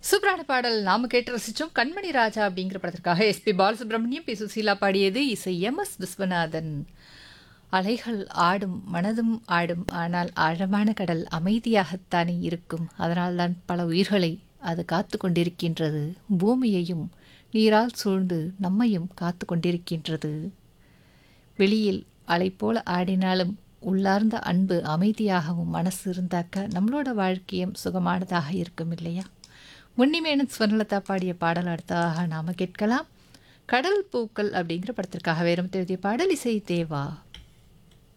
சூப்பரான பாடல் நாம கேட்டு ரசிச்சோம் கண்மணி ராஜா அப்படிங்கிற படத்திற்காக எஸ்பி பாலசுப்ரமணியம் பி சுசீலா பாடியது இசை எம் எஸ் விஸ்வநாதன் அலைகள் ஆடும் மனதும் ஆடும் ஆனால் ஆழமான கடல் அமைதியாகத்தானே இருக்கும் அதனால்தான் பல உயிர்களை அது காத்து கொண்டிருக்கின்றது பூமியையும் நீரால் சூழ்ந்து நம்மையும் காத்து கொண்டிருக்கின்றது வெளியில் அலை போல ஆடினாலும் உள்ளார்ந்த அன்பு அமைதியாகவும் மனசு இருந்தாக்க நம்மளோட வாழ்க்கையும் சுகமானதாக இருக்கும் இல்லையா முன்னிமேனன் ஸ்வர்ணலதா பாடிய பாடல் அடுத்ததாக நாம் கேட்கலாம் கடல் பூக்கள் அப்படிங்கிற படத்திற்காக வேறும் எழுதிய பாடல் இசை தேவா